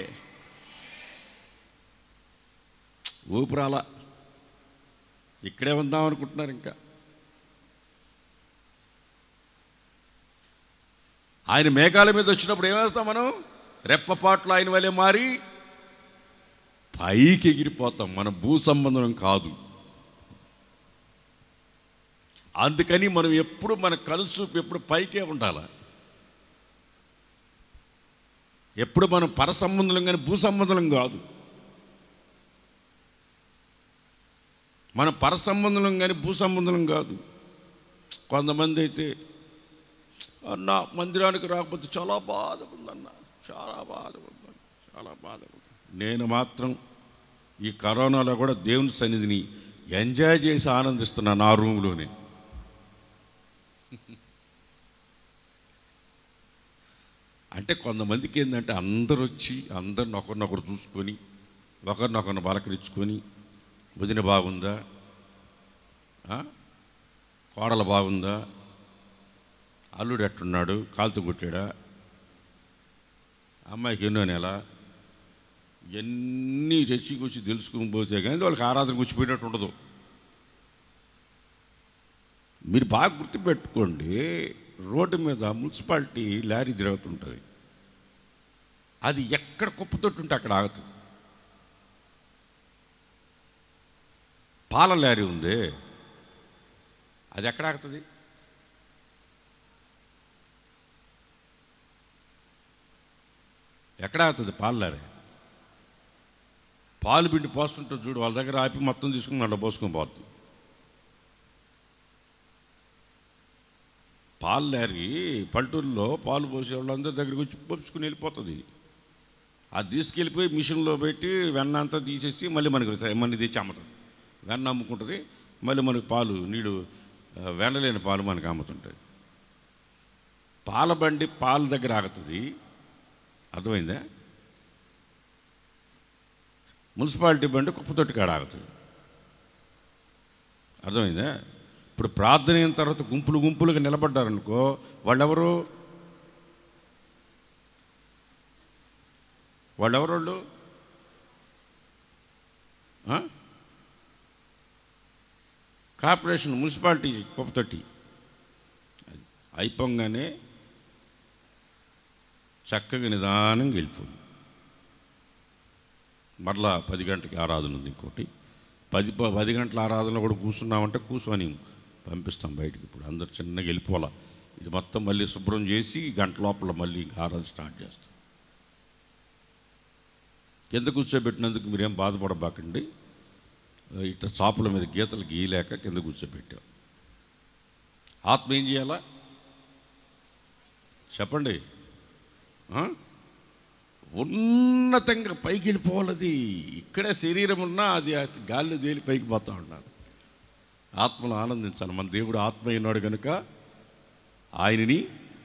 ఊపిరాల ఇక్కడే ఉందాం అనుకుంటున్నారు ఇంకా ఆయన మేఘాల మీద వచ్చినప్పుడు ఏమేస్తాం మనం రెప్పపాట్లు ఆయన వలె మారి పైకి ఎగిరిపోతాం మన భూ సంబంధం కాదు అందుకని మనం ఎప్పుడు మన కలుసూపు ఎప్పుడు పైకే ఉండాలి ఎప్పుడు మనం పర సంబంధం కానీ భూ సంబంధం కాదు మన పర సంబంధం కానీ భూ సంబంధం కాదు కొంతమంది అయితే అన్న మందిరానికి రాకపోతే చాలా బాధ ఉందన్న చాలా బాధ ఉందన్న చాలా బాధ ఉంది నేను మాత్రం ఈ కరోనాలో కూడా దేవుని సన్నిధిని ఎంజాయ్ చేసి ఆనందిస్తున్నా నా రూమ్లోనే అంటే కొంతమందికి ఏంటంటే అందరు వచ్చి అందరిని ఒకరినొకరు చూసుకొని ఒకరినొకరిని పలకరించుకొని వదిన బాగుందా ఆ? కోడలు బాగుందా అల్లుడు ఎట్టున్నాడు కాలుతూ కొట్టాడా అమ్మాయికి ఎన్నో నెల ఎన్ని చచ్చి కూర్చి తెలుసుకుని పోతే కానీ వాళ్ళకి ఆరాధన కూర్చిపోయినట్టు ఉండదు మీరు బాగా గుర్తుపెట్టుకోండి రోడ్డు మీద మున్సిపాలిటీ లారీ తిరుగుతుంటుంది అది ఎక్కడ కుప్పతొట్టుంటే అక్కడ ఆగుతుంది పాల లారీ ఉంది అది ఎక్కడ ఆగుతుంది ఎక్కడ ఆగుతుంది పాల లారీ పాలు పిండి పోస్తుంటుంది చూడు వాళ్ళ దగ్గర ఆపి మొత్తం తీసుకుని అట్లా పోసుకొని పోతుంది పాలు లారీ పల్లెటూరులో పాలు పోసే వాళ్ళందరి దగ్గరికి వచ్చి పంచుకుని వెళ్ళిపోతుంది అది తీసుకెళ్ళిపోయి మిషన్లో పెట్టి వెన్న అంతా తీసేసి మళ్ళీ మనకి మళ్ళీ తెచ్చి అమ్ముతుంది వెన్న అమ్ముకుంటుంది మళ్ళీ మనకి పాలు నీళ్ళు ఆ, వెన్నలేని పాలు మనకి అమ్ముతుంటాయి పాల బండి పాల దగ్గర ఆగుతుంది అర్థమైందా మున్సిపాలిటీ బండి కుప్పతొట్టి కాడ ఆగుతుంది అర్థమైందా ఇప్పుడు ప్రార్థన అయిన తర్వాత గుంపులు గుంపులుగా నిలబడ్డారనుకో వాళ్ళెవరు వాళ్ళెవరు వాళ్ళు ఆ? కార్పొరేషన్ మున్సిపాలిటీ కుప్పతొట్టి అయిపోగానే చక్కగా నిదానంగా వెళ్ళిపోయింది మరలా పది గంటలకి ఆరాధన ఉంది ఇంకోటి పది ప- పది గంటల ఆరాధనలో కూడా కూర్చున్నామంటే కూర్చొని పంపిస్తాం బయటికి ఇప్పుడు అందరు చిన్నగా వెళ్ళిపోవాలా ఇది మొత్తం మళ్ళీ శుభ్రం చేసి గంట లోపల మళ్ళీ ఇంకా ఆరాధన స్టార్ట్ చేస్తాం కింద కూర్చోబెట్టినందుకు మీరేం బాధపడబాకండి ఇట్లా చాపుల మీద గీతలు గీయలేక కింద కూర్చోబెట్టాం ఆత్మ ఏం చేయాలా చెప్పండి ఆ? ఉన్నతంగా పైకి వెళ్ళిపోవాలది ఇక్కడే శరీరం ఉన్నా అది ఆ గాలిలో తేలి పైకి పోతా ఉన్నారు ఆత్మను ఆనందించాలి మన దేవుడు ఆత్మ అయినాడు కనుక ఆయనని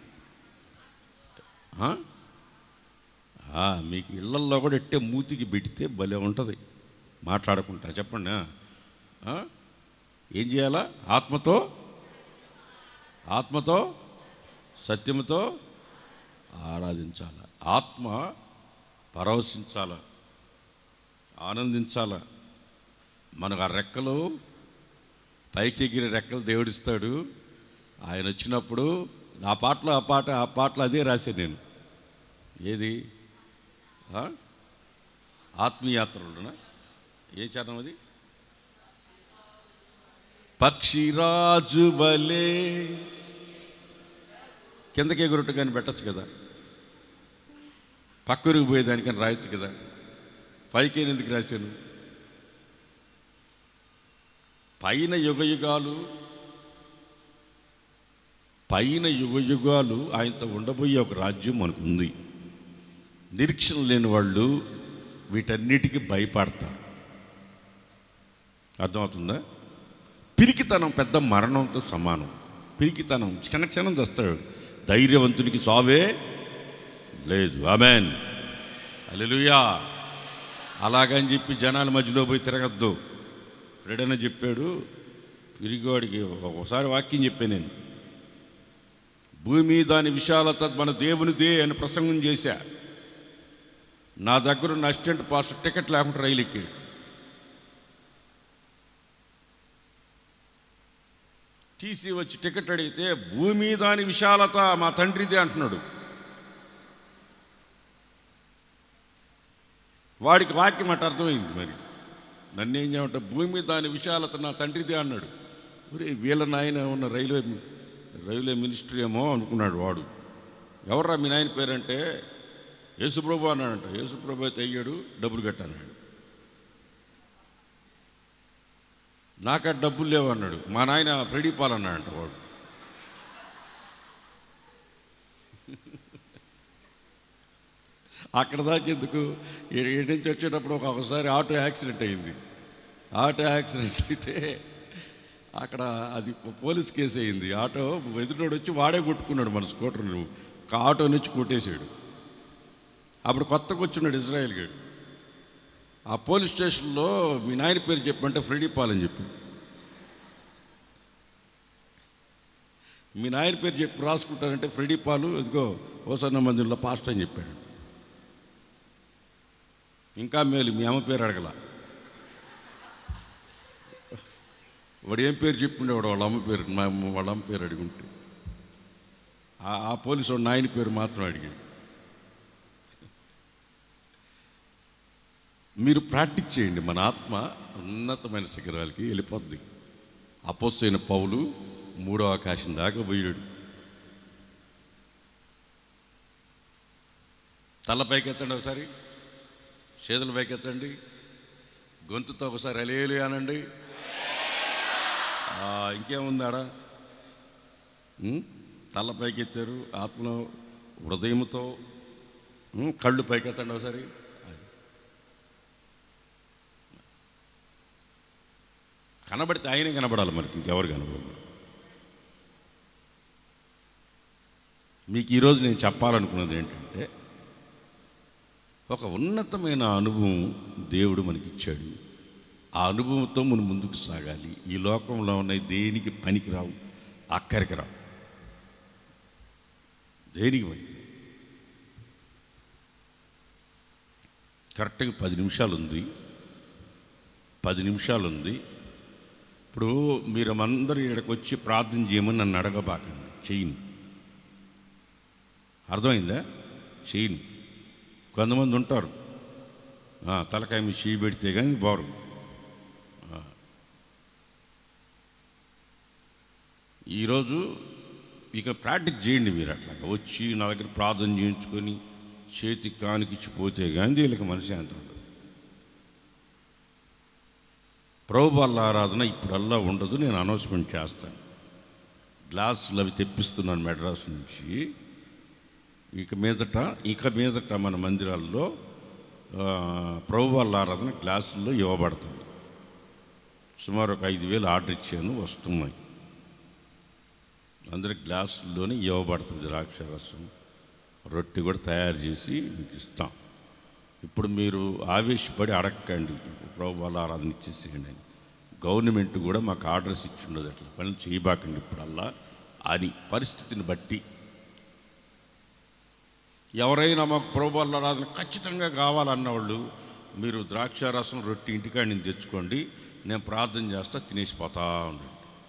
ఆ? ఆ, మీకు ఇళ్లల్లో కూడా ఎట్టే మూతికి పెడితే భలే ఉంటుంది మాట్లాడకుండా చెప్పండి ఆ? ఆ? ఏం చేయాలా ఆత్మతో ఆత్మతో సత్యముతో ఆరాధించాల ఆత్మ పరవశించాల ఆనందించాల మనకు ఆ రెక్కలు పైకి ఎగిరే రెక్కలు దేవుడిస్తాడు ఆయన వచ్చినప్పుడు ఆ పాటలో ఆ పాట ఆ పాటలో అదే రాశాను నేను ఏది ఆ? ఆత్మీయాత్రలోనా ఏ చరణం అది పక్షిరాజు వలే కిందకి ఎగురుట్టు కానీ పెట్టచ్చు కదా పక్కరికి పోయేదానికని రాయొచ్చు కదా పైకి ఎందుకు రాశాను పైన యుగ యుగాలు పైన యుగ యుగాలు ఆయనతో ఉండబోయే ఒక రాజ్యం మనకు ఉంది నిరీక్షణ లేని వాళ్ళు వీటన్నిటికీ భయపడతారు అర్థమవుతుందా పిరికితనం పెద్ద మరణంతో సమానం పిరికితనం క్షణ క్షణం చేస్తాడు ధైర్యవంతునికి సావే లేదు ఆమెన్ అలెలుయా అలాగని చెప్పి జనాల మధ్యలో పోయి తిరగద్దు ఫ్రెడన చెప్పాడు పిరిగివాడికి ఒకసారి వాక్యం చెప్పాను నేను భూమి దాని విశాలత మన దేవునిదే అని ప్రసంగం చేశా నా దగ్గర ఉన్న అసిస్టెంట్ పాస్ టికెట్ లేకుండా రైలు ఎక్కాడు టీసీ వచ్చి టికెట్ అడిగితే భూమి దాని విశాలత మా తండ్రిదే అంటున్నాడు వాడికి వాక్యం అట్ట అర్థమైంది మరి నన్ను ఏం చేయమంటే భూమి దాని విశాలత నా తండ్రిదే అన్నాడు ఒరే వీళ్ళ నాయన ఉన్న రైల్వే రైల్వే మినిస్టర్ ఏమో అనుకున్నాడు వాడు ఎవర్రా మీ నాయన పేరంటే యేసుప్రభు అన్నాడంట యేసుప్రభు అయితే అయ్యాడు డబ్బులు కట్టన్నాడు నాక డబ్బులు లేవు అన్నాడు మా నాయన ఫ్రెడీ పాల్ అన్నాడంట వాడు అక్కడ దాకా ఎందుకు ఈ- ఈ నుంచి వచ్చేటప్పుడు ఒక ఒకసారి ఆటో యాక్సిడెంట్ అయింది ఆటో యాక్సిడెంట్ అయితే అక్కడ అది పోలీస్ కేసు అయింది ఆటో ఎదుటోడు వచ్చి వాడే కొట్టుకున్నాడు మన స్కూటర్ నువ్వు ఆటో నుంచి కొట్టేశాడు అప్పుడు కొత్తగా వచ్చినాడు ఇజ్రాయెల్ గడు ఆ పోలీస్ స్టేషన్లో మీ నాయన పేరు చెప్పంటే ఫ్రెడీ పాల్ అని చెప్పి మీ నాయన పేరు చెప్పి రాసుకుంటారంటే ఫ్రెడీ పాలు ఇదిగో ఓసన్న మందిరంలో పాస్ట్ అని చెప్పాడు ఇంకా మేలు మీ అమ్మ పేరు అడగల వాడు ఏం పేరు చెప్పుండేవాడు వాళ్ళ అమ్మ పేరు మా అమ్మ వాళ్ళ అమ్మ పేరు అడుగుంటే ఆ- ఆ పోలీసు వాడు నాయన పేరు మాత్రం అడిగాడు మీరు ప్రాక్టీస్ చేయండి మన ఆత్మ ఉన్నతమైన శిఖరాలకి వెళ్ళిపోద్ది అపోసైన పౌలు మూడో ఆకాశం దాకా పోయాడు తల పైకెత్తండి ఒకసారి చేతులు పైకెత్తండి గొంతుతో ఒకసారి అలేలు అనండి ఆ, ఇంకేముంది ఆడ ఉం? తల పైకెత్తారు ఆత్మ హృదయంతో ఉం? కళ్ళు పైకెత్తండి ఒకసారి కనబడితే ఆయనే కనబడాలి మనకి ఇంకెవరు కనబడదు మీకు ఈరోజు నేను చెప్పాలనుకున్నది ఏంటంటే ఒక ఉన్నతమైన అనుభవం దేవుడు మనకిచ్చాడు ఆ అనుభవంతో మనం ముందుకు సాగాలి ఈ లోకంలో ఉన్న దేనికి పనికి రావు అక్కడికి రావు దేనికి పనికి రావు. కరెక్ట్గా పది నిమిషాలు ఉంది పది నిమిషాలు ఉంది ఇప్పుడు మీరు అందరూ ఇక్కడికి వచ్చి ప్రార్థన చేయమని నన్ను అడగబాకండి చెయ్యను అర్థమైందా చెయ్యను కొంతమంది ఉంటారు ఆ, తలకాయ మీద చేయి పెడితే కానీ బారు ఆ. ఈరోజు ఇక ప్రాక్టీస్ చేయండి మీరు అట్లాగా వచ్చి నా దగ్గర ప్రార్థన చేయించుకొని చేతికి కానికిచ్చి పోతే కానీ వీళ్ళకి మనశ్శాంతి ఉండదు ప్రభువాళ్ళ ఆరాధన ఇప్పుడల్లా ఉండదు నేను అనౌన్స్మెంట్ చేస్తాను గ్లాసులు అవి తెప్పిస్తున్నాను మెడ్రాస్ నుంచి ఇక మీదట ఇక మీదట మన మందిరాల్లో ఆ, ప్రభువాళ్ళ ఆరాధన గ్లాసుల్లో ఇవ్వబడుతుంది సుమారు ఒక ఐదు వేలు ఆర్డర్ ఇచ్చాను వస్తున్నాయి అందరి గ్లాసుల్లోనే ఇవ్వబడుతుంది ద్రాక్ష రసం రొట్టె కూడా తయారు చేసి మీకు ఇస్తాం ఇప్పుడు మీరు ఆవేశపడి అడగకండి ప్రభు వాళ్ళ ఆరాధన ఇచ్చేసేయండి అని గవర్నమెంట్ కూడా మాకు ఆర్డర్స్ ఇచ్చి ఉండదు అట్లా పనులు చేయబాకండి ఇప్పుడల్లా అని పరిస్థితిని బట్టి ఎవరైనా మాకు ప్రభు వాళ్ళ ఆరాధన ఖచ్చితంగా కావాలన్న వాళ్ళు మీరు ద్రాక్ష రసం రొట్టె ఇంటికాడ నుంచి తెచ్చుకోండి నేను ప్రార్థన చేస్తా తినేసిపోతా ఉండండి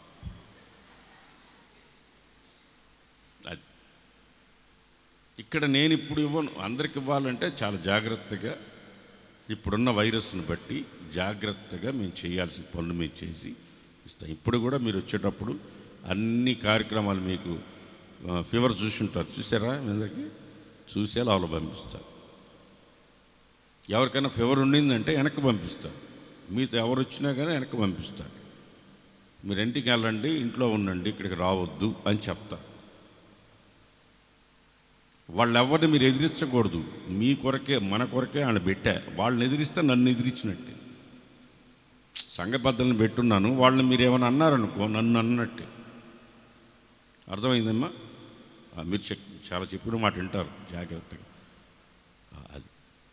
అది ఇక్కడ నేను ఇప్పుడు ఇవ్వను అందరికి ఇవ్వాలంటే చాలా జాగ్రత్తగా ఇప్పుడున్న వైరస్ని బట్టి జాగ్రత్తగా మేము చేయాల్సిన పనులు మేము చేసి ఇస్తాం ఇప్పుడు కూడా మీరు వచ్చేటప్పుడు అన్ని కార్యక్రమాలు మీకు ఆ, ఫీవర్ చూసుంటారు చూసారా మీ అందరికీ చూసే లోపల పంపిస్తారు ఎవరికైనా ఫీవర్ ఉండిందంటే వెనక్కి పంపిస్తారు మీతో ఎవరు వచ్చినా కానీ వెనక్కి పంపిస్తారు మీరు ఇంటికి వెళ్ళండి ఇంట్లో ఉండండి ఇక్కడికి రావద్దు అని చెప్తారు వాళ్ళు ఎవరిని మీరు ఎదిరించకూడదు మీ కొరకే మన కొరకే ఆయన పెట్టా వాళ్ళని ఎదిరిస్తే నన్ను ఎదిరించినట్టే సంఘ పెద్దలను పెట్టున్నాను వాళ్ళని మీరు ఏమైనా అన్నారనుకో నన్ను అన్నట్టే అర్థమైందమ్మా ఆ, మీరు చెక్ చాలా చెప్పిన మాట వింటారు జాగ్రత్తగా ఆ, అది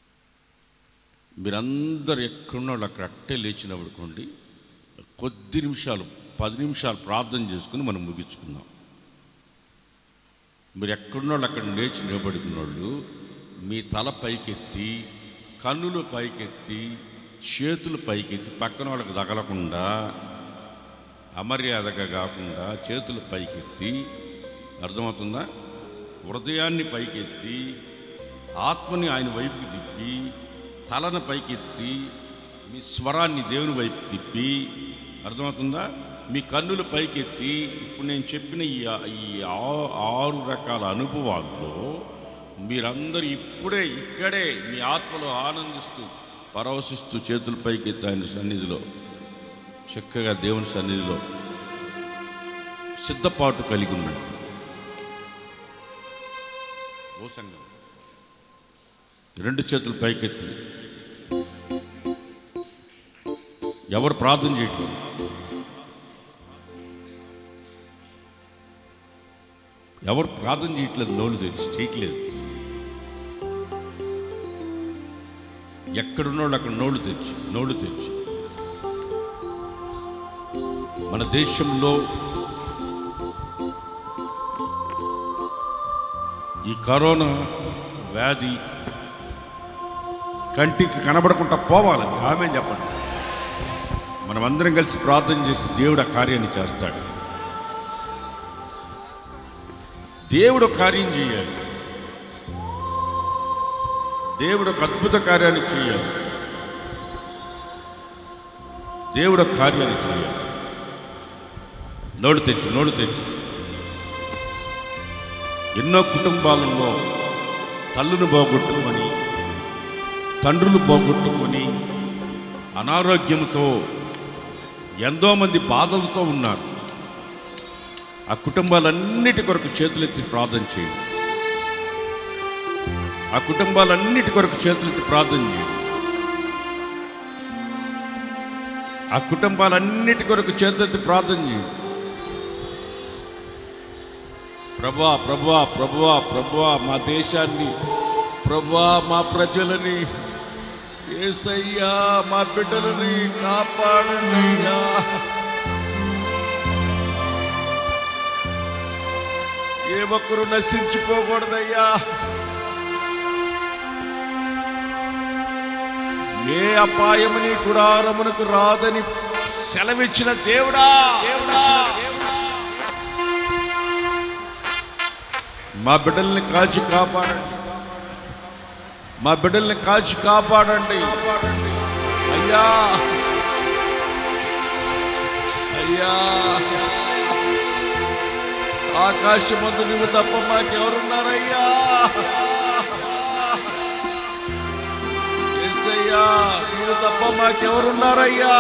మీరందరు ఎక్కడున్న వాళ్ళు అక్కడ అట్టే లేచినప్పుడుకోండి కొద్ది నిమిషాలు పది నిమిషాలు ప్రార్థన చేసుకుని మనం ముగించుకుందాం మీరు ఎక్కడున్న వాళ్ళు అక్కడ లేచి నిలబడుకున్న వాళ్ళు మీ తల పైకెత్తి కన్నులు పైకెత్తి చేతులు పైకెత్తి పక్కన వాళ్ళకి తగలకుండా అమర్యాదగా కాకుండా చేతులు పైకెత్తి అర్థమవుతుందా హృదయాన్ని పైకెత్తి ఆత్మని ఆయన వైపుకి తిప్పి తలను పైకెత్తి మీ స్వరాన్ని దేవుని వైపు తిప్పి అర్థమవుతుందా మీ కన్నులు పైకెత్తి ఇప్పుడు నేను చెప్పిన ఈ ఈ ఆ- ఆరు రకాల అనుభవాల్లో మీరందరూ ఇప్పుడే ఇక్కడే మీ ఆత్మలో ఆనందిస్తూ పరవశిస్తూ చేతులు పైకెత్తి ఆయన సన్నిధిలో చక్కగా దేవుని సన్నిధిలో సిద్ధపాటు కలిగి ఉన్నాడు ఓ సంఘం రెండు చేతులు పైకెత్తి ఎవరు ప్రార్థన చేయట్లేదు ఎవరు ప్రార్థన చేయట్లేదు నోళ్ళు తెరిచి చేయట్లేదు ఎక్కడున్నోళ్ళు అక్కడ నోళ్ళు తెరిచి నోళ్ళు తెరిచి మన దేశంలో ఈ కరోనా వ్యాధి కంటికి కనబడకుండా పోవాలి ఆమె చెప్పండి మనమందరం కలిసి ప్రార్థన చేస్తే దేవుడు ఆ కార్యాన్ని చేస్తాడు దేవుడు ఒక కార్యం చేయాలి దేవుడు ఒక అద్భుత కార్యాన్ని చేయాలి దేవుడు ఒక కార్యాన్ని చేయాలి నోడు తెచ్చు నోడు తెచ్చు ఎన్నో కుటుంబాలలో తల్లును పోగొట్టుకొని తండ్రులు పోగొట్టుకొని అనారోగ్యంతో ఎంతోమంది బాధలతో ఉన్నారు ఆ కుటుంబాలన్నిటి కొరకు చేతులెత్తి ప్రార్థన చేయండి ఆ కుటుంబాలన్నిటి కొరకు చేతులెత్తి ప్రార్థన చేయండి ఆ కుటుంబాలన్నిటి కొరకు చేతులెత్తి ప్రార్థన చేయండి ప్రభా ప్రభా ప్రభా ప్రభా మా దేశాన్ని ప్రభా మా ప్రజలని ఏసయ్యా మా బిడ్డలని కాపాడండి అయ్యా ఏ ఒక్కరు నశించిపోకూడదయ్యా ఏ అపాయము నీ గుడారమునకు రాదని సెలవిచ్చిన దేవుడా దేవుడా మా బిడ్డల్ని కాచి కాపాడండి మా బిడ్డల్ని కాచి కాపాడండి అయ్యా అయ్యా ఆకాశమందు నువ్వు తప్ప మాకెవరున్నారయ్యా యేసయ్యా నువ్వు తప్ప మాకెవరున్నారయ్యా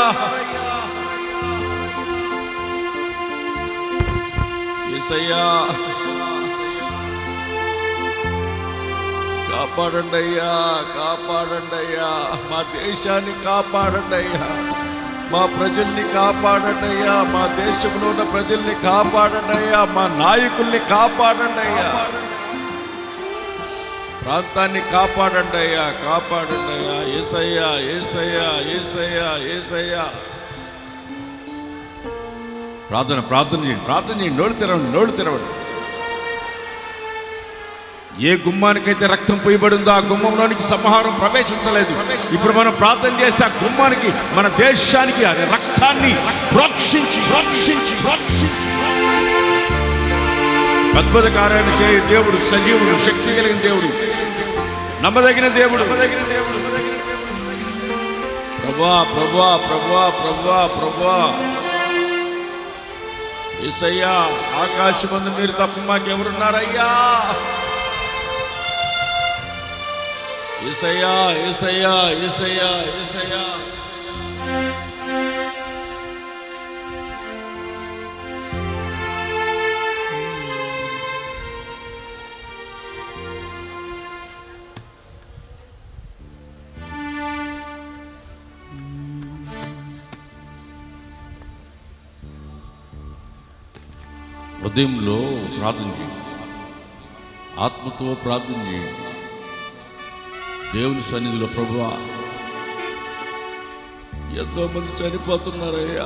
యేసయ్యా కాపాడండి అయ్యా కాపాడండి అయ్యా మా దేశాన్ని కాపాడండి అయ్యా మా ప్రజల్ని కాపాడండి అయ్యా మా దేశంలో ఉన్న ప్రజల్ని కాపాడండి అయ్యా మా నాయకుల్ని కాపాడండి అయ్యా ప్రాంతాన్ని కాపాడండి అయ్యా కాపాడండి అయ్యా ఏసయ్యా ఏసయ్యా ఏసయ్యా ఏసయ్యా ప్రార్థన ప్రార్థన చేయండి ప్రార్థన చేయండి నోళ్ళు తెరవండి నోళ్ళు తెరవండి ఏ గుమ్మానికైతే రక్తం పోయబడిందో ఆ గుమ్మంలోనికి సంహారం ప్రవేశించలేదు ఇప్పుడు మనం ప్రార్థన చేస్తే ఆ గుమ్మానికి మన దేశానికి అది రక్తాన్ని ప్రోక్షించి ప్రోక్షించి ప్రోక్షించి అద్భుత కార్యాన్ని చేయ దేవుడు సజీవుడు శక్తి కలిగిన దేవుడు నమ్మదగిన దేవుడు నమ్మదగిన దేవుడు ప్రభా ప్రభా ప్రభా ప్రభా ప్రభా ఏసయ్యా ఆకాశమందు మీరు తప్ప మాకెవరున్నారయ్యా ఏసయ్యా ఏసయ్యా ఏసయ్యా ఏసయ్యా హృదయంలో ప్రార్థన చేయండి ఆత్మతో ప్రార్థన చేయండి దేవుని సన్నిధిలో ప్రభువా ఎంతో మంది చనిపోతున్నారయ్యా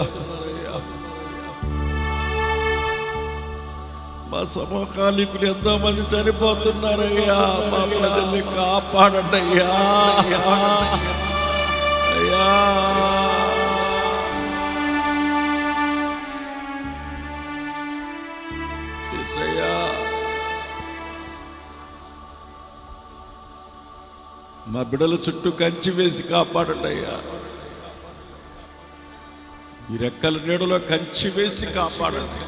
మా సమకాలీకులు ఎంతో మంది చనిపోతున్నారయ్యా మా ప్రజల్ని కాపాడండి అయ్యా అయ్యా యేసయ్యా మా బిడల చుట్టూ కంచి వేసి కాపాడండి అయ్యా ఈ రెక్కల నీడలో కంచి వేసి కాపాడండి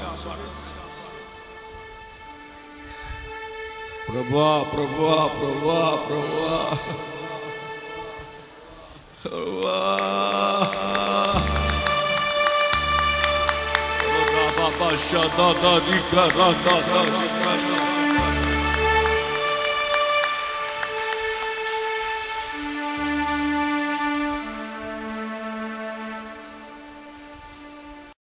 ప్రభువా ప్రభువా ప్రభువా ప్రభువా ప్రభువా Rabba, Shada, Da, Di, Ka, Ra, Da, Da, Di, Ka, Ra.